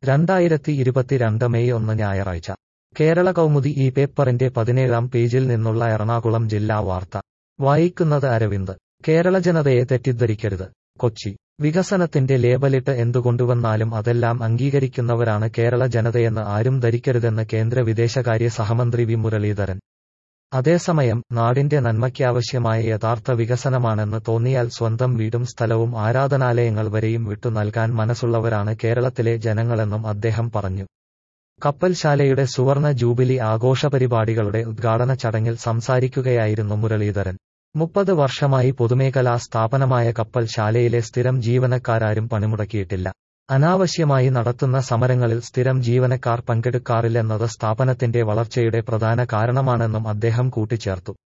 രണ്ടായിരത്തി ഇരുപത്തിരണ്ട് മെയ് ഒന്ന് ഞായറാഴ്ച കേരള കൗമുദി ഈ പേപ്പറിന്റെ പതിനേഴാം പേജിൽ നിന്നുള്ള എറണാകുളം ജില്ലാ വാർത്ത വായിക്കുന്നത് അരവിന്ദ് കേരള ജനതയെ തെറ്റിദ്ധരിക്കരുത് കൊച്ചി വികസനത്തിന്റെ ലേബലിട്ട് എന്തുകൊണ്ടുവന്നാലും അതെല്ലാം അംഗീകരിക്കുന്നവരാണ് കേരള ജനതയെന്ന് ആരും ധരിക്കരുതെന്ന് കേന്ദ്ര വിദേശകാര്യ സഹമന്ത്രി വി മുരളീധരൻ അതേസമയം നാടിന്റെ നന്മയ്ക്കാവശ്യമായ യഥാർത്ഥ വികസനമാണെന്ന് തോന്നിയാൽ സ്വന്തം വീടും സ്ഥലവും ആരാധനാലയങ്ങൾ വരെയും വിട്ടു നൽകാൻ മനസ്സുള്ളവരാണ് കേരളത്തിലെ ജനങ്ങളെന്നും അദ്ദേഹം പറഞ്ഞു കപ്പൽശാലയുടെ സുവർണ ജൂബിലി ആഘോഷപരിപാടികളുടെ ഉദ്ഘാടന ചടങ്ങിൽ സംസാരിക്കുകയായിരുന്നു മുരളീധരൻ മുപ്പത് വർഷമായി പൊതുമേഖലാ സ്ഥാപനമായ കപ്പൽശാലയിലെ സ്ഥിരം ജീവനക്കാരാരും പണിമുടക്കിയിട്ടില്ല അനാവശ്യമായി നടത്തുന്ന സമരങ്ങളിൽ സ്ഥിരം ജീവനക്കാർ പങ്കെടുക്കാറില്ലെന്നത് സ്ഥാപനത്തിന്റെ വളർച്ചയുടെ പ്രധാന കാരണമാണെന്നും അദ്ദേഹം കൂട്ടിച്ചേർത്തു